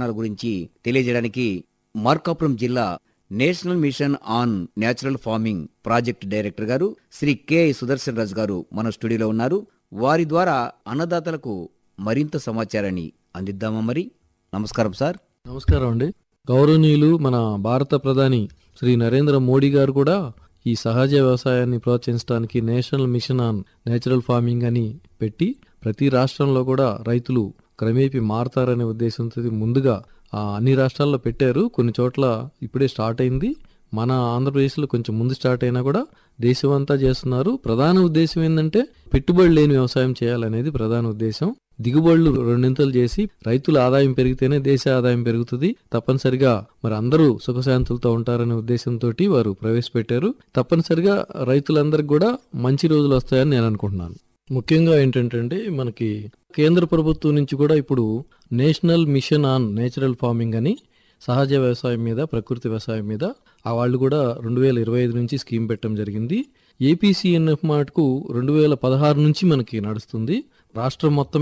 విధానాల గురించి తెలియజేయడానికి మార్కాపురం జిల్లా national mission on natural farming project director గారు శ్రీ కె సుదర్శన్ రాజు గారు మన స్టూడియోలో ఉన్నారు వారి ద్వారా అన్నదాతలకు మరింత సమాచారాన్ని అందిద్దామా మరి నమస్కారం సార్ నమస్కారం అండి గౌరవనీయులు మన భారత ప్రధాని శ్రీ నరేంద్ర మోడీ గారు కూడా ఈ సహజ వ్యవసాయాన్ని ప్రోత్సహించడానికి national mission on natural farming అని పెట్టి ప్రతి రాష్ట్రంలో కూడా రైతులు క్రమేపీ మారతారనే ఉద్దేశంతో ముందుగా ఆ, అన్ని రాష్ట్రాల్లో పెట్టారు కొన్ని చోట్ల ఇప్పుడే స్టార్ట్ అయింది మన ఆంధ్రప్రదేశ్లో కొంచెం ముందు స్టార్ట్ అయినా కూడా దేశమంతా చేస్తున్నారు ప్రధాన ఉద్దేశం ఏంటంటే పెట్టుబడి లేని వ్యవసాయం చేయాలనేది ప్రధాన ఉద్దేశం దిగుబడులు రెండింతలు చేసి రైతుల ఆదాయం పెరిగితేనే దేశ ఆదాయం పెరుగుతుంది తప్పనిసరిగా మరి అందరూ సుఖశాంతులతో ఉంటారనే ఉద్దేశంతో వారు ప్రవేశపెట్టారు తప్పనిసరిగా రైతులందరికీ కూడా మంచి రోజులు వస్తాయని నేను అనుకుంటున్నాను ముఖ్యంగా ఏంటంటే మనకి కేంద్ర ప్రభుత్వం నుంచి కూడా ఇప్పుడు national mission on natural farming అని సహజ వ్యవసాయం మీద ప్రకృతి వ్యవసాయం మీద ఆ వాళ్ళు కూడా రెండు వేల ఇరవై ఐదు నుంచి స్కీమ్ పెట్టడం జరిగింది ఏపీసీఎన్ఎఫ్ మాటకు రెండు వేల పదహారు నుంచి మనకి నడుస్తుంది రాష్ట్రం మొత్తం